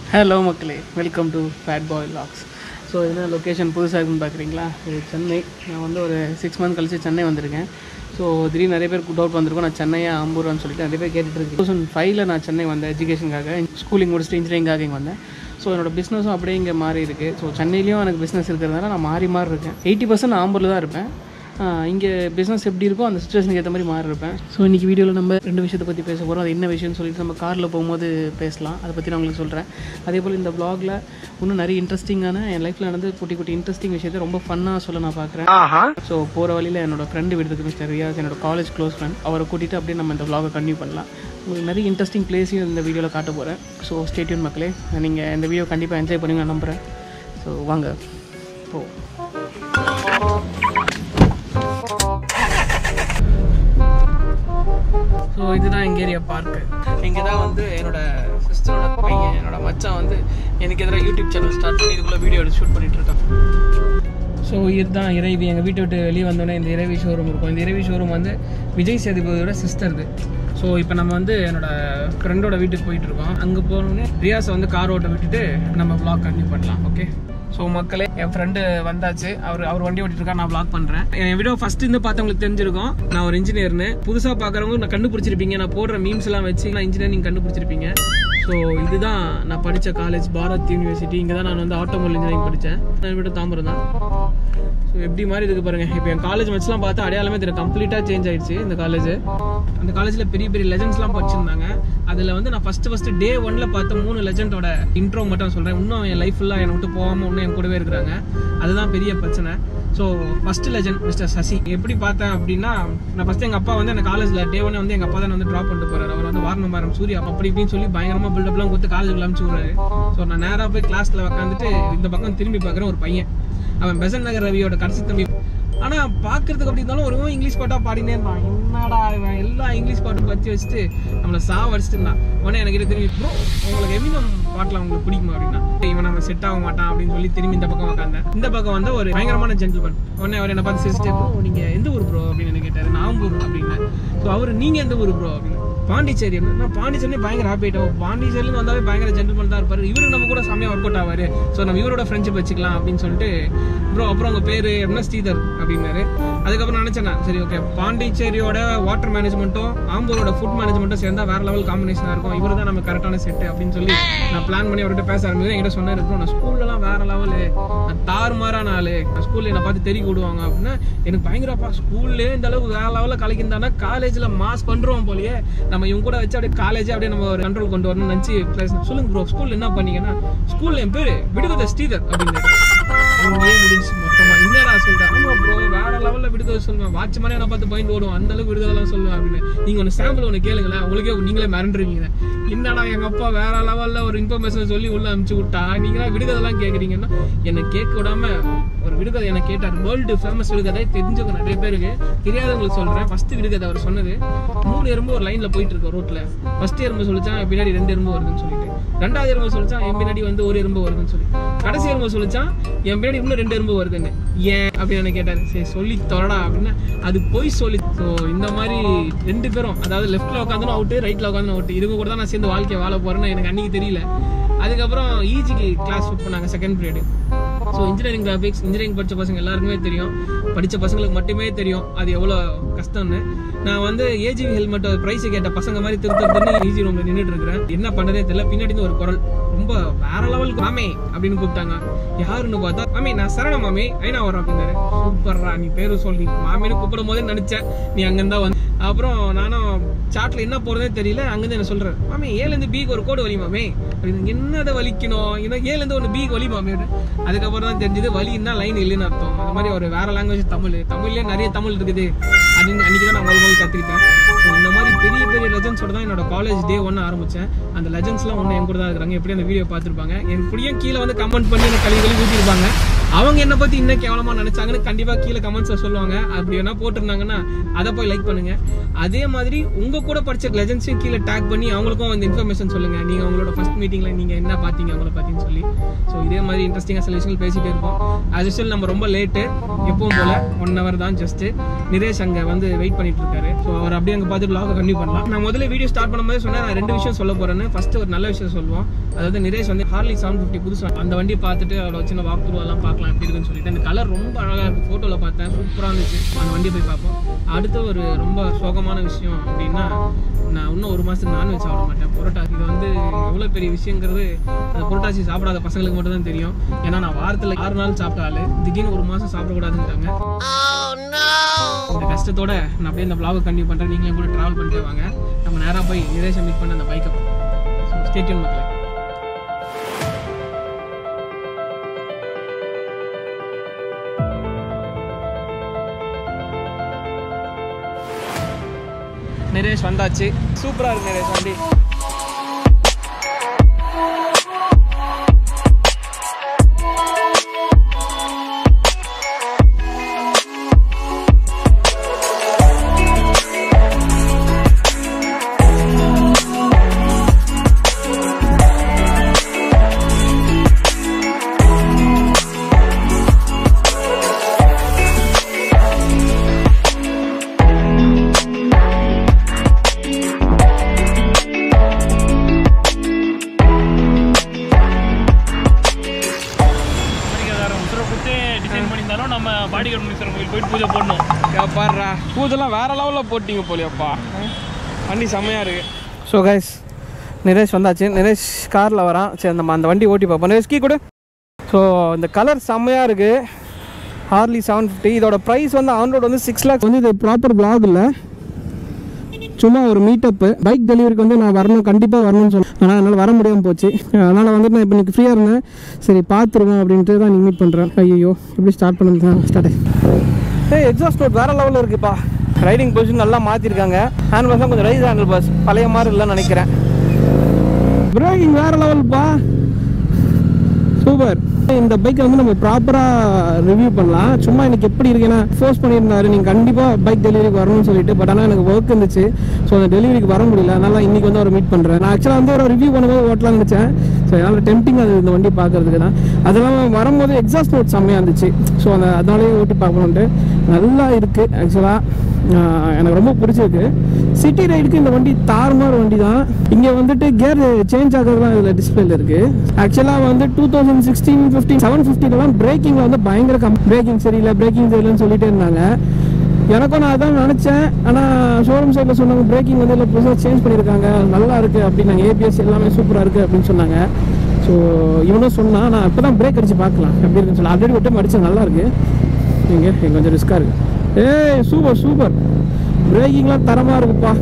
Hello மக்களே welcome to fat boy logs so என்ன location புதுசாக இருக்குன்னு பார்க்குறீங்களா இது சென்னை நான் வந்து ஒரு சிக்ஸ் மந்த் கழிச்சு சென்னை வந்திருக்கேன் ஸோ திடீர்னு நிறைய பேர் டவுட் வந்திருக்கும் நான் சென்னையா ஆம்பூரான்னு சொல்லிட்டு நிறைய பேர் கேட்டுட்டு இருக்கேன் டூ தௌசண்ட் ஃபைவ்ல நான் சென்னை வந்தேன் எஜுகேஷனுக்காக ஸ்கூலிங் முடிச்சுட்டு இன்ஜினியரிங்காக இங்கே வந்தேன் ஸோ என்னோட பிஸ்னஸும் அப்படியே இங்கே மாறி இருக்குது ஸோ சென்னையிலையும் எனக்கு பிஸ்னஸ் இருக்கிறதுனால நான் மாறி மாறி இருக்கேன் எயிட்டி பர்சன்ட் ஆம்பூரில் தான் இருப்பேன் இங்கே பிஸ்னஸ் எப்படி இருக்கோ அந்த சுச்சுவேஷனுக்கு ஏற்ற மாதிரி மாறி இருப்பேன் ஸோ இன்றைக்கி வீடியோவில் நம்ம ரெண்டு விஷயத்தை பற்றி பேச போகிறோம் அது என்ன விஷயம்னு சொல்லிட்டு நம்ம காரில் போகும்போது பேசலாம் அதை பற்றி நான் உங்களுக்கு சொல்கிறேன் அதே போல் இந்த vlogல இன்னும் நிறைய இன்ட்ரெஸ்டிங்கான என் லைஃப்பில் நடந்து குட்டி குட்டி இன்ட்ரெஸ்டிங் விஷயத்தை ரொம்ப ஃபன்னாக சொல்ல நான் பார்க்குறேன் ஸோ போகிற வழியில் என்னோட ஃப்ரெண்டு வீட்டுக்கு மிஸ்டர் ரியாஸ் என்னோட காலேஜ் க்ளோஸ் ஃப்ரெண்ட் அவரை கூட்டிகிட்டு அப்படியே நம்ம இந்த vlog-அ கண்டினியூ பண்ணலாம் உங்களுக்கு நிறைய இன்ட்ரெஸ்டிங் பிளேஸையும் இந்த வீடியோவில் காட்ட போகிறேன் ஸோ ஸ்டேட்யூன் மக்களே நீங்கள் இந்த வீடியோ கண்டிப்பாக என்ஜாய் பண்ணுங்க நான் நம்புகிறேன் ஸோ வாங்க போ ஸோ இதுதான் எங்கள் ஏரியா பார்க்கு இங்கே தான் வந்து என்னோட சிஸ்டரோட பையன் என்னோட மச்சான் வந்து எனக்கு எதிராக யூடியூப் சேனல் ஸ்டார்ட் பண்ணி இதுக்குள்ளே வீடியோ எடுத்து ஷூட் பண்ணிட்டு இருக்கான் ஸோ இதுதான் இறைவி எங்கள் வீட்டை விட்டு வெளியே வந்தோடனே இந்த இறைவி ஷோரூம் இருக்கும் இந்த இறைவி ஷோரூம் வந்து விஜய் சேதுபதியோட சிஸ்டர்து ஸோ இப்போ நம்ம வந்து என்னோட ஃப்ரெண்டோட வீட்டுக்கு போயிட்டு இருக்கோம் அங்கே போனோடனே ரியாஸை வந்து கார் ஓட்ட விட்டுட்டு நம்ம vlog கண்டினியூ பண்ணலாம் ஓகே ஸோ மக்களே என் ஃப்ரெண்டு வந்தாச்சு அவர் அவர் வண்டி ஓட்டிட்டு இருக்கா நான் vlog பண்ணுறேன் என் வீடியோ ஃபர்ஸ்ட் இருந்து பார்த்தவங்களுக்கு தெரிஞ்சிருக்கும் நான் ஒரு இன்ஜினியர்னு புதுசாக பார்க்குறவங்க நான் கண்டுபிடிச்சிருப்பீங்க நான் போடுற மீம்ஸ் எல்லாம் வச்சு நான் இன்ஜினியரிங் கண்டுபிடிச்சிருப்பீங்க ஸோ இதுதான் நான் படித்த காலேஜ் பாரத் யூனிவர்சிட்டி இங்கே தான் நான் வந்து ஆட்டோமொபைல் இன்ஜினியரிங் படித்தேன் நான் விட தாம்பரம் தான் ஸோ எப்படி மாதிரி இருக்கு பாருங்க இப்போ என் காலேஜ் வச்சுலாம் பார்த்தா அடையாளமே தெரியும் கம்ப்ளீட்டாக சேஞ்ச் ஆயிடுச்சு இந்த காலேஜ் அந்த காலேஜில் பெரிய பெரிய லெஜண்ட்ஸ்லாம் படிச்சிருந்தாங்க அதில் வந்து நான் ஃபஸ்ட்டு ஃபஸ்ட்டு டே ஒன்ல பார்த்த மூணு லெஜண்டோட இன்ட்ரோ மட்டும் சொல்கிறேன் இன்னும் என் லைஃப் ஃபுல்லாக என்னை விட்டு போகாமல் இன்னும் என் கூடவே இருக்கிறாங்க அதுதான் பெரிய பிரச்சனை so first legend mister Sasi எப்படி பார்த்தேன் அப்படின்னா நான் ஃபஸ்ட்டு எங்கள் அப்பா வந்து எனக்கு காலேஜில் டே ஒன்னே வந்து எங்கள் அப்பா தான் வந்து ட்ராப் பண்ணிட்டு போறாரு அவர் வந்து வாரணம் வாரம் சூர்யா அப்படி இப்படின்னு சொல்லி பயங்கரமாக பில்டப்லாம் கொடுத்து காலேஜுக்கு அனுப்பிச்சு விட்றாரு ஸோ நான் நேராக போய் கிளாஸில் உட்காந்துட்டு இந்த பக்கம் திரும்பி பார்க்குறேன் ஒரு பையன் அவன் பெசன் நகர் ரவியோட கடைசி தம்பி ஆனா பாக்குறதுக்கு அப்படி இருந்தாலும் ஒரு இங்கிலீஷ் பாட்டா பாடினே இருந்தான் என்னடா இவன் எல்லா இங்கிலீஷ் பாட்டும் பத்தி வச்சுட்டு நம்மள சாவ அடிச்சுட்டு இருந்தான் உடனே எனக்கு திரும்பி ப்ரோ உங்களுக்கு எமினம் பாட்டுல உங்களுக்கு பிடிக்குமா அப்படின்னா இவன் நம்ம செட் ஆக மாட்டான் அப்படின்னு சொல்லி திரும்பி இந்த பக்கம் உட்காந்தேன் இந்த பக்கம் வந்து ஒரு பயங்கரமான ஜென்டில்மேன் உடனே அவர் என்ன பார்த்து சிரிச்சிட்டு ப்ரோ நீங்க எந்த ஊர் ப்ரோ அப்படின்னு என்ன கேட்டாரு நான் ஆம்பூர் அப்படின்னு ஸோ அவர் நீங்க எந்த ஊர் ப்ரோ அப்படின்னு பாண்டிச்சேரி நான் பாண்டிச்சேரி பயங்கர ஹாப்பி ஆயிட்டோம் பாண்டிச்சேரியில் வந்தாலே பயங்கர ஜென்டில்மேன் தான் இருப்பாரு இவரு நம்ம கூட செம்மையா ஒர்க் அவுட் ஆவாரு ஸோ நம்ம இவரோட ஃப்ரெண்ட்ஷிப் வச்சுக்கலாம் அப்படின்னு சொல்லிட்டு ப்ரோ அப்புறம் உங்க பேரு அப்படின்னா ஸ்ரீதர் அப்படின்னாரு அதுக்கப்புறம் நினைச்சேன் நான், சரி ஓகே பாண்டிச்சேரியோட வாட்டர் மேனேஜ்மெண்ட்டும் ஆம்பூரோட ஃபுட் மேனேஜ்மெண்ட்டும் சேர்ந்தா வேற லெவல் காம்பினேஷனா இருக்கும் இவரு தான் நம்ம கரெக்டான செட் அப்படின்னு சொல்லி நான் பிளான் பண்ணி அவர்கிட்ட பேச ஆரம்பிச்சு என்கிட்ட சொன்னாரு "bro, நான் ஸ்கூல்லலாம் வேற லெவலு நான் தாறுமாறான ஆளு நான் ஸ்கூல்ல என்னை பார்த்து தெரிய விடுவாங்க அப்படின்னா எனக்கு பயங்கரப்பா ஸ்கூல்லே இந்த அளவுக்கு வேற லெவலில் கலக்கியிருந்தானா காலேஜ்ல மாஸ் பண்றோம் போலயே நம்ம இவங்க கூட வச்சு அப்படியே காலேஜே அப்படியே நம்ம ஒரு கண்ட்ரோல் கொண்டு வரணும்னு நினச்சி சொல்லுங்க ப்ரோ ஸ்கூல்ல என்ன பண்ணீங்கன்னா ஸ்கூல்ல என் பேரு விடுகதை ஸ்ரீதர் அப்படின்னு அங்கேயே முடிஞ்சு மொத்தமா என்னடா சொல்றேன் ஆமா ப்ரோ வேற லெவல்ல விடுதலை சொல்லுவேன் வாட்ச் மாதிரி நான் பார்த்து பயந்து ஓடுவோம் அந்த அளவுக்கு விடுதலாம் சொல்லுவேன் அப்படின்னு நீங்க ஒன்று சாம்பிள் ஒன்று கேளுங்களேன் உங்களுக்கே நீங்களே மிரண்டுருவீங்க என்னடா எங்க அப்பா வேற லெவல்ல ஒரு இன்ஃபர்மேஷன் சொல்லி உள்ள அனுப்பிச்சு விட்டா நீங்களா விடுதலாம் கேக்குறீங்கன்னா என்னை கேட்க விடாம ஒரு விடுகதை என்ன கேட்டார் வேர்ல்டு ஃபேமஸ் விடுகதை தெரிஞ்சவங்க நிறைய பேருக்கு தெரியாதவங்களுக்கு சொல்றேன் ஃபர்ஸ்ட் விடுகதை அவர் சொன்னது மூணு எறும்பு ஒரு லைன்ல போயிட்டு இருக்கு ரோட்ல ஃபர்ஸ்ட் எறும்பு சொல்லிச்சான் என் பின்னாடி ரெண்டு எறும்பு வருதுன்னு சொல்லிட்டு ரெண்டாவது எறும்பு சொல்லிச்சான் என் பின்னாடி வந்து ஒரு எறும்பு வருதுன்னு சொல்லி கடைசி எறும்பு சொல்லிச்சான் என் பின்னாடி இன்னும் ரெண்டு எறும்பு வருதுன்னு ஏன் அப்படின்னு என்ன கேட்டாரு சரி சொல்லி தொடடா அப்படின்னா அது போய் சொல்லி ஸோ இந்த மாதிரி ரெண்டு பேரும் அதாவது லெஃப்ட்ல உட்காந்தும் அவுட்டு ரைட்ல உட்காந்து அவுட்டு இதுங்க கூட தான் நான் சேர்ந்து வாழ்க்கையை வாழ போறேன்னு எனக்கு அன்னைக்கு தெரியல அதுக்கப்புறம் ஈஜிக்கு கிளாஸ் புக் பண்ணாங்க second period so engineering graphics engineering படித்த பசங்க எல்லாருக்குமே தெரியும் படித்த பசங்களுக்கு மட்டுமே தெரியும் அது எவ்வளோ கஷ்டம்னு நான் வந்து ஏஜிவி ஹெல்மெட் ப்ரைஸ் கேட்ட பசங்க மாதிரி திரு திருன்னு ஈஜி ரூம்ல நின்றுட்டு இருக்கிறேன் என்ன பண்ணதே தெரியல பின்னாடி இருந்து ஒரு குரல் ரொம்ப வேற லெவலுக்கு மாமே அப்படின்னு கூப்பிட்டாங்க யாருன்னு பார்த்தா மாமி நான் சரண மாமி ஐநா வரோம் அப்படின்னாரு சூப்பர்ரா நீ பேரு சொல்லி மாமின்னு கூப்பிடும் போதே நினைச்சேன் நீ அங்கிருந்தா வந்து அப்புறம் நானும் சாட்ல என்ன போறதே தெரியல அங்கிருந்து என்ன சொல்றேன் மாமி ஏல இருந்து பிக்கு ஒரு கோடு வலி மாமே அப்படின்னு என்னதை வலிக்கணும் ஏன்னா ஏல இருந்து ஒரு பிக்கு வலி மாமி அப்படின்னு. அதுக்கப்புறம் தான் தெரிஞ்சது வலின்னா லைன் இல்லைன்னு அர்த்தம் அந்த மாதிரி ஒரு வேற லாங்குவேஜ் தமிழ் தமிழ்லயே நிறைய தமிழ் இருக்குது அப்படின்னு அன்னைக்கு தான் நான் முதல் முதல் கத்துக்கிட்டேன் ஸோ இந்த மாதிரி பெரிய பெரிய லெஜன்ஸோட தான் என்னோட காலேஜ் டே ஒன்று ஆரம்பிச்சேன் அந்த லெஜன்ஸ்லாம் ஒன்று என் கூட தான் இருக்கிறாங்க எப்படி அந்த வீடியோ பார்த்துருப்பாங்க என் கூடயும் கீழே வந்து கமெண்ட் பண்ணி எனக்கு கழுவி கழுவி ஊற்றிருப்பாங்க அவங்க என்ன பத்தி இன்னும் கேவலமா நினைச்சாங்கன்னு கண்டிப்பா கீழே கமெண்ட்ஸ்ல சொல்லுவாங்க அப்படி வேணா போட்டிருந்தாங்கன்னா அதை போய் லைக் பண்ணுங்க அதே மாதிரி உங்க கூட படிச்ச லெஜன்ஸையும் கீழே டேக் பண்ணி அவங்களுக்கும் இந்த இன்ஃபர்மேஷன் சொல்லுங்க நீங்க உங்களோட ஃபர்ஸ்ட் மீட்டிங்ல நீங்க என்ன பாத்தீங்க அவங்கள பத்தின்னு சொல்லி ஸோ இதே மாதிரி இன்ட்ரெஸ்டிங்காக சில விஷயங்கள் பேசிட்டே இருப்போம் as usual நம்ம ரொம்ப லேட்டு எப்பவும் போல ஒன் ஹவர் தான் ஜஸ்ட் நிரேஷ் அங்க வந்து வெயிட் பண்ணிட்டு இருக்காரு ஸோ அவர் அப்படியே அங்க பார்த்து vlog கண்டினியூ பண்ணலாம் நான் முதல்ல வீடியோ ஸ்டார்ட் பண்ணும்போது சொன்னேன் நான் ரெண்டு விஷயம் சொல்ல போறேன்னு ஃபர்ஸ்ட் ஒரு நல்ல விஷயம் சொல்லுவோம் அதாவது நிரேஷ் வந்து ஹார்லி செவன் ஃபிஃப்டி புதுசு அந்த வண்டி பார்த்துட்டு அதோட சின்ன வாக் த்ரூ அதெல்லாம் பார்க்கலாம் எப்படி இருக்குன்னு சொல்லிட்டு அந்த கலர் ரொம்ப அழகா இருக்கு ஃபோட்டோல பார்த்தேன் சூப்பராக இருந்துச்சு அந்த வண்டி போய் பார்ப்போம் அடுத்த ஒரு ரொம்ப சோகமான விஷயம் அப்படின்னா நான் இன்னும் ஒரு மாசத்துக்கு நான்வெஜ் சாப்பிட மாட்டேன் புரோட்டா இது வந்து எவ்வளோ பெரிய விஷயங்கிறது அந்த புரோட்டாசி சாப்பிடாத பசங்களுக்கு மட்டும் தான் தெரியும் ஏன்னா நான் வாரத்தில் ஆறு நாள் சாப்பிட்ட ஆளு திடீர்னு ஒரு மாசம் சாப்பிடக்கூடாதுன்றாங்க இந்த கஷ்டத்தோட நான் அப்படியே இந்த vlog கண்டினியூ பண்றேன் நீங்களும் கூட டிராவல் பண்ணிட்டு வாங்க நம்ம நேரா போய் நிரேஷை மீட் பண்ண அந்த பைக்கை ஸ்டேட்யூன் மக்களே நிரேஷ் வந்தாச்சு சூப்பரா இருக்கு நிரேஷ் வண்டி அமெரிக்காதாரம் உத்தரவு கொடுத்து டிசைன் பண்ணியிருந்தாலும் நம்ம பாடிகார்டு முனீஸ்வரன் கோயில் போயிட்டு பூஜை போடணும் பாடுறா பூஜெல்லாம் வேற லெவலில் போட்டிங்க போலியாப்பா வண்டி செம்மையா இருக்கு ஸோ கைஸ் நிரேஷ் வந்தாச்சு நிரேஷ் காரில் வரான் சரி நம்ம அந்த வண்டி ஓட்டி பார்ப்போம் நிரேஷ் கீ கொடு ஸோ இந்த கலர் செம்மையாக இருக்குது ஹார்லி செவன் ஃபிஃப்டி இதோட ப்ரைஸ் வந்து ஆன்ரோட் வந்து சிக்ஸ் லேக்ஸ் வந்து இது ப்ராப்பர் பிளாக் இல்லை சும்மா ஒரு மீட்டப்பு பைக் டெலிவரிக்கு வந்து நான் வரணும் கண்டிப்பாக வரணும்னு சொன்னேன் ஆனால் என்னால் வர முடியாமல் போச்சு அதனால் வந்துட்டு நான் இப்போ இன்னைக்கு ஃப்ரீயாக இருந்தேன் சரி பார்த்துருவேன் அப்படின்ட்டு தான் நீங்கள் மீட் பண்ணுறேன் ஐயோ எப்படி ஸ்டார்ட் பண்ணது தான் ஸ்டார்ட் ஏய் எக்ஸாஸ்ட் நோட் வேறு லெவலில் இருக்குப்பா ரைடிங் பொசிஷன் நல்லா மாற்றிருக்காங்க ஹேண்ட் பஸ்ஸாக கொஞ்சம் ரைஸ் ஹேண்டில் பஸ் பழைய மாதிரி இல்லைன்னு நினைக்கிறேன் பிரேக்கிங் வேறு லெவல்ப்பா சூப்பர் இந்த பைக்கை வந்து நம்ம ப்ராப்பராக ரிவ்யூ பண்ணலாம் சும்மா எனக்கு எப்படி இருக்குன்னா ஃபோர்ஸ் பண்ணியிருந்தாரு நீங்கள் கண்டிப்பாக பைக் டெலிவரிக்கு வரணும்னு சொல்லிட்டு பட் ஆனால் எனக்கு ஒர்க் இருந்துச்சு ஸோ அந்த டெலிவரிக்கு வர முடியல அதனால இன்னைக்கு வந்து அவரை மீட் பண்ணுறேன் நான் ஆக்சுவலாக வந்து ஒரு ரிவ்யூ பண்ணும்போது ஓட்டலாம்னு நினச்சேன் ஸோ அதனால் டெம்டிங் அது இந்த வண்டி பார்க்கறதுக்கு தான் அதெல்லாம் வரும்போது எக்ஸாஸ்ட் நோட் செம்மையாக இருந்துச்சு ஸோ அந்த அதனாலேயே ஓட்டி பார்க்கணுன்ட்டு நல்லா இருக்குது ஆக்சுவலாக எனக்கு ரொம்ப பிடிச்சிருக்கு சிட்டி ரைடுக்கு இந்த வண்டி தாறுமாறு வண்டி தான் இங்கே வந்துட்டு கியர் சேஞ்ச் ஆகிறது தான் இதில் டிஸ்பிளேல இருக்கு ஆக்சுவலாக வந்து two thousand sixteen fifteen seven ஃபிஃப்டிலலாம் பிரேக்கிங்கில் வந்து பயங்கர கம் பிரேக்கிங் சரியில்லை பிரேக்கிங் சரியில்லைன்னு சொல்லிட்டே இருந்தாங்க எனக்கும் நான் அதான் நினச்சேன் ஆனால் ஷோரூம் சைடில் சொன்னாங்க பிரேக்கிங் வந்து இல்லை புதுசாக சேஞ்ச் பண்ணியிருக்காங்க நல்லா இருக்குது அப்படின்னாங்க ஏபிஎஸ் எல்லாமே சூப்பராக இருக்குது அப்படின்னு சொன்னாங்க ஸோ இவனும் சொன்னான் நான் இப்போ தான் பிரேக் அடிச்சு பார்க்கலாம் எப்படி இருக்குன்னு சொல்லி ஆல்ரெடி விட்டு அடிச்சா நல்லா இருக்கு இங்கே இங்கே கொஞ்சம் ரிஸ்க்காக இருக்குது ஏய் சூப்பர் சூப்பர் பிரேக்கிங்லாம் தரமாக இருக்குப்பா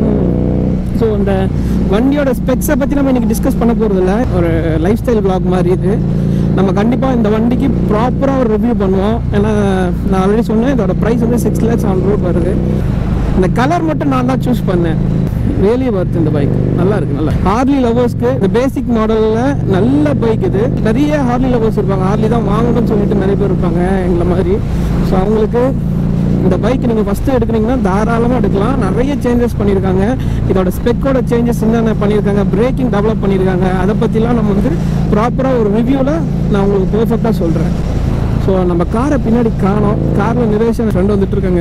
ஸோ அந்த வண்டியோட ஸ்பெக்ஸை பற்றி நம்ம இன்னைக்கு டிஸ்கஸ் பண்ண போகிறதில்ல ஒரு லைஃப் ஸ்டைல் பிளாக் மாதிரி இது நம்ம கண்டிப்பாக இந்த வண்டிக்கு ப்ராப்பராக ஒரு ரிவ்யூ பண்ணுவோம் ஏன்னா நான் ஆல்ரெடி சொன்னேன் இதோட ப்ரைஸ் வந்து சிக்ஸ் லேக்ஸ் ஆன் ரோட் வருது இந்த கலர் மட்டும் நான் தான் சூஸ் பண்ணேன் ரியலி ஒர்த் இந்த பைக் நல்லா இருக்கு நல்லா ஹார்லி லவர்ஸ்க்கு இந்த பேசிக் மாடலில் நல்ல பைக் இது நிறைய ஹார்லி லவர்ஸ் இருப்பாங்க ஹார்லி தான் வாங்கணும்னு சொல்லிட்டு நிறைய பேர் இருப்பாங்க எங்களை மாதிரி ஸோ அவங்களுக்கு இந்த பைக் நீங்கள் ஃபஸ்ட்டு எடுக்கிறீங்கன்னா தாராளமாக எடுக்கலாம் நிறைய சேஞ்சஸ் பண்ணியிருக்காங்க இதோட ஸ்பெக்கோட சேஞ்சஸ் என்னென்ன பண்ணியிருக்காங்க பிரேக்கிங் டெவலப் பண்ணியிருக்காங்க அதை பற்றிலாம் நம்ம வந்து ப்ராப்பராக ஒரு ரிவ்யூவில் நான் உங்களுக்கு பெர்ஃபெக்டாக சொல்கிறேன் ஸோ நம்ம காரை பின்னாடி காணோம் காரில் நிரேஷன் ஃப்ரெண்ட் வந்துட்டு இருக்காங்க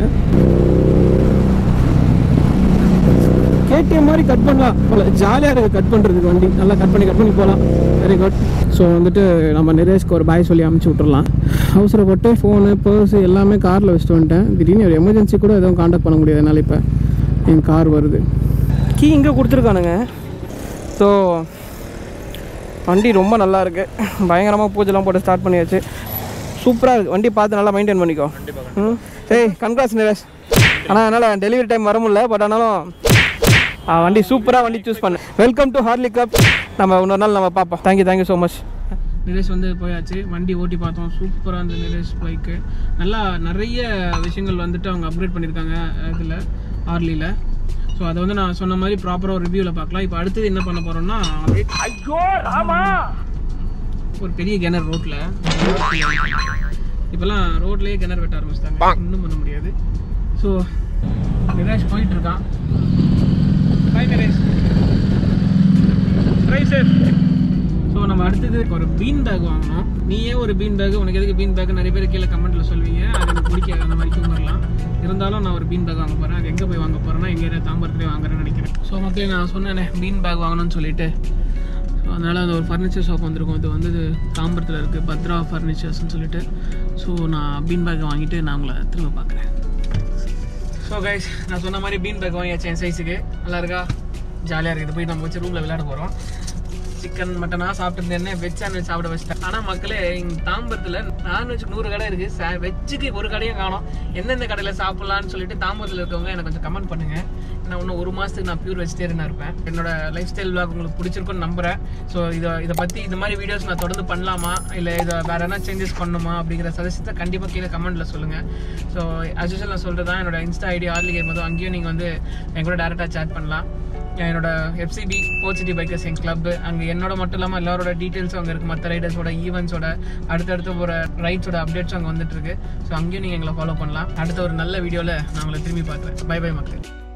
கேடிஎம் மாதிரி கட் பண்ணலாம் போல ஜாலியாக இருக்குது கட் பண்ணுறதுக்கு வண்டி நல்லா கட் பண்ணி கட் பண்ணி போகலாம் வெரி குட் ஸோ வந்துட்டு நம்ம நிரேஷ்க்கு ஒரு பாய் சொல்லி அமுச்சு விட்டுறலாம் அவசரப்பட்டு ஃபோனு பர்ஸு எல்லாமே காரில் வச்சுட்டு வந்துட்டேன் திடீர்னு ஒரு எமர்ஜென்சி கூட எதுவும் காண்டாக்ட் பண்ண முடியாது என்னால் இப்போ என் கார் வருது கீ இங்கே கொடுத்துருக்கானுங்க ஸோ வண்டி ரொம்ப நல்லா இருக்கு பயங்கரமாக பூஜைலாம் போட்டு ஸ்டார்ட் பண்ணியாச்சு சூப்பராக இருக்குது வண்டி பார்த்து நல்லா மெயின்டைன் பண்ணிக்கோ ம் ஏய் கன்கிராஸ் நிரேஷ் ஆனால் என்னால் டெலிவரி டைம் வர முடியல பட் ஆனாலும் ஆ, வண்டி சூப்பராக வண்டி சூஸ் பண்ணு வெல்கம் டு ஹார்லி கப் நம்ம இன்னொரு நாள் நம்ம பார்ப்போம் thank you thank you so much Niresh வந்து போயாச்சு வண்டி ஓட்டி பார்த்தோம் சூப்பராக இருந்த நிரேஷ் பைக்கு நல்லா நிறைய விஷயங்கள் வந்துட்டு அவங்க அப்கிரேட் பண்ணியிருக்காங்க இதில் ஹார்லியில் ஸோ அதை வந்து நான் சொன்ன மாதிரி ப்ராப்பராக ஒரு ரிவ்யூவில் பார்க்கலாம் இப்போ அடுத்தது என்ன பண்ண போகிறோம்னா ஐயோ ராமா ஒரு பெரிய கிணறு ரோட்டில் இப்போல்லாம் ரோட்லேயே கிணறு வெட்ட ஆரம்பிச்சிட்டாங்க ஒன்றும் பண்ண முடியாது ஸோ நிராஷ் போயிட்டு இருக்கான் bye Niresh drive safe so நம்ம அடுத்தது ஒரு பீன் பேக் வாங்கணும் நீயே ஒரு பீன் பேக் உனக்கு எதுக்கு பீன் பேக் நிறைய பேர் கீழே கமெண்ட்ல சொல்வீங்க அது எனக்கு பிடிக்காது அந்த மாதிரி ஹியூமர்லாம் இருந்தாலும் நான் ஒரு பீன் பேக் வாங்க போகிறேன் அது எங்கே போய் வாங்க போகிறேன்னா எங்கே ஏரியா தாம்பரத்துலேயே வாங்குறேன்னு நினைக்கிறேன் ஸோ மக்களே நான் சொன்னேனே பீன் பேக் வாங்கணும்னு சொல்லிட்டு ஸோ அதனால் அந்த ஒரு ஃபர்னிச்சர் ஷாப் வந்திருக்கும் அது வந்து தாம்பரத்தில் இருக்குது பத்ரா ஃபர்னிச்சர்ஸ்னு சொல்லிட்டு ஸோ நான் பீன் பேக் வாங்கிட்டு நான் உங்களை திரும்ப பார்க்குறேன் ஸோ கைஸ் நான் சொன்ன மாதிரி பீன் பேக் வாங்கியாச்சு என் சைஸுக்கு நல்லா இருக்கா ஜாலியாக இருக்குது போய் நம்ம வச்சு ரூமில் விளையாட போகிறோம் சிக்கன் மட்டனாக சாப்பிட்டுருந்தேன்னு வெஜ் சாண்ட்விச் சாப்பிட வச்சிட்டேன் ஆனால் மக்களே இங்கே தாம்பரத்தில் நான்வெஜ் நூறு கடை இருக்குது வெஜ்ஜுக்கு ஒரு கடையும் காணும் எந்தெந்த கடையில் சாப்பிட்லான்னு சொல்லிட்டு தாம்பரத்தில் இருக்கவங்க எனக்கு கொஞ்சம் கமெண்ட் பண்ணுங்கள் நான் இன்னும் ஒரு மாதத்துக்கு நான் பியூர் வெஜிடேரியனாக இருப்பேன் என்னோட லைஃப் ஸ்டைல் vlog உங்களுக்கு பிடிச்சிருக்குன்னு நம்புகிறேன் ஸோ இதை இதை பற்றி இந்த மாதிரி வீடியோஸ் நான் தொடர்ந்து பண்ணலாமா இல்லை இதை வேறு என்ன சேஞ்சஸ் பண்ணணுமா அப்படிங்கிற சஜஷத்தை கண்டிப்பாக கீழே கமெண்ட்டில் சொல்லுங்கள் ஸோ அஸ்யூஷல் நான் சொல்கிறது தான் என்னோட இன்ஸ்டா ஐடி ஆர்லி கேம் போதும் அங்கேயும் நீங்கள் வந்து என் கூட டேரெக்டாக சேட் பண்ணலாம் என்னோட எஃப்சிபி போச்சிட்டி பைக்கர்ஸ் என் கிளப் அங்கே என்னோட மட்டும் இல்லாமல் எல்லாரோட டீட்டெயில்ஸும் அங்கே இருக்குது மற்ற ரைடர்ஸோட ஈவெண்ட்ஸோட அடுத்தடுத்து ஒரு ரைட்ஸோட அப்டேட்ஸும் அங்கே வந்துட்டு இருக்கு ஸோ அங்கேயும் நீங்கள் எங்களை ஃபாலோ பண்ணலாம் அடுத்த ஒரு நல்ல வீடியோவில் நான் உங்களை திரும்பி பார்க்குறேன் பை பை மக்கள்